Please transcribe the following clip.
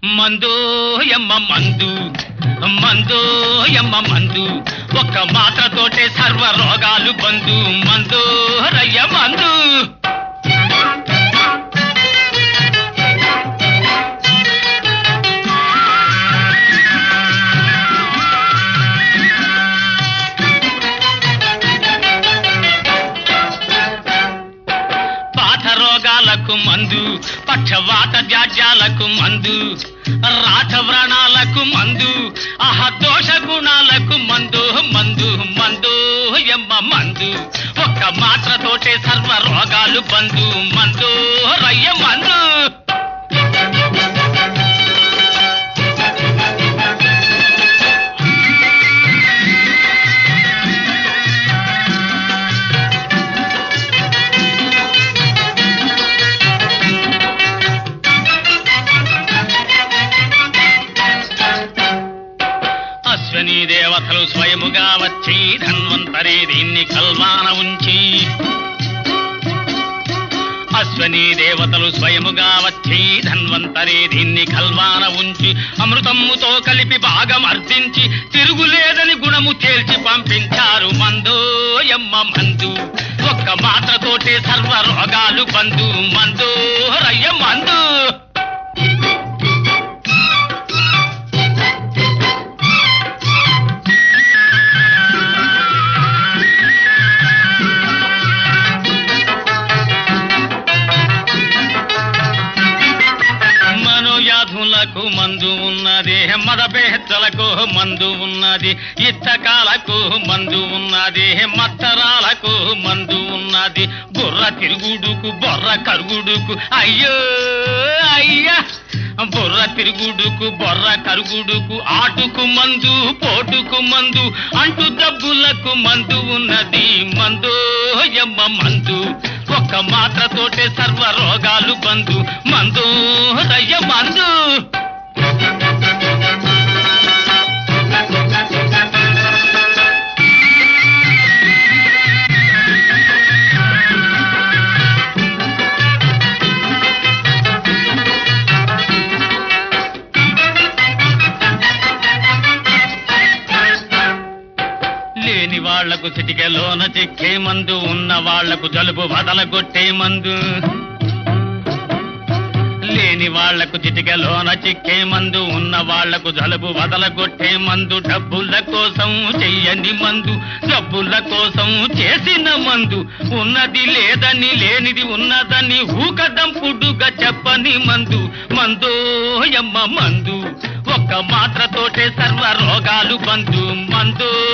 మందు ఎమ్మ మందు మందు ఎమ్మ మందు ఒక్క మాత్రతోటే సర్వ రోగాలు బందు మందు రయ్య మందు పాత రోగాలకు మందు పక్షవాత జాడ్యాలకు మందు రాత వ్రణాలకు మందు ఆహ దోష గుణాలకు మందు మందు మందు ఎమ్మ మందు ఒక్క మాత్రతోటే సర్వ రోగాలు బందు మందు రయ్య మందు అశ్వనీ దేవతలు స్వయముగా వచ్చి ధన్వంతరి దీన్ని కల్వాన ఉంచి అశ్వనీ దేవతలు స్వయముగా వచ్చి ధన్వంతరి దీన్ని కల్వాన ఉంచి అమృతమ్ముతో కలిపి భాగం అర్జించి తిరుగులేదని గుణము తేల్చి పంపించారు మందు ఎమ్మ మందు ఒక్క మాత్రతోటే సర్వ రోగాలు బందు మందు రయ్య మందు మనోయాధులకు మందు ఉన్నది మదబేహత్తలకు మందు ఉన్నది ఇత్తకాలకు మందు ఉన్నది మత్తరాలకు మందు ఉన్నది బుర్ర తిరుగుడుకు బొర్ర కరుగుడుకు అయ్యో అయ్యా బుర్ర తిరుగుడుకు బొర్ర కరుగుడుకు ఆటుకు మందు పోటుకు మందు అంటు డబ్బులకు మందు ఉన్నది మందు ఎమ్మ మందు ఒక్క మాత్రతోటే సర్వ రోగాలు బందు మందు రయ్య మందు లేని వాళ్లకు చిటికెలోన చిక్కే మందు ఉన్న వాళ్లకు జలుబు వదలగొట్టే మందు లేని వాళ్లకు చిటికెలోన చిక్కే మందు ఉన్న వాళ్లకు జలుబు వదలగొట్టే మందు డబ్బుల కోసం చెయ్యని మందు డబ్బుల కోసం చేసిన మందు ఉన్నది లేదని లేనిది ఉన్నదని ఊకదంపుడుగా చెప్పని మందు మందో ఎమ్మ మందు ఒక్క మాత్రతోటే సర్వ రోగాలు బందు మందు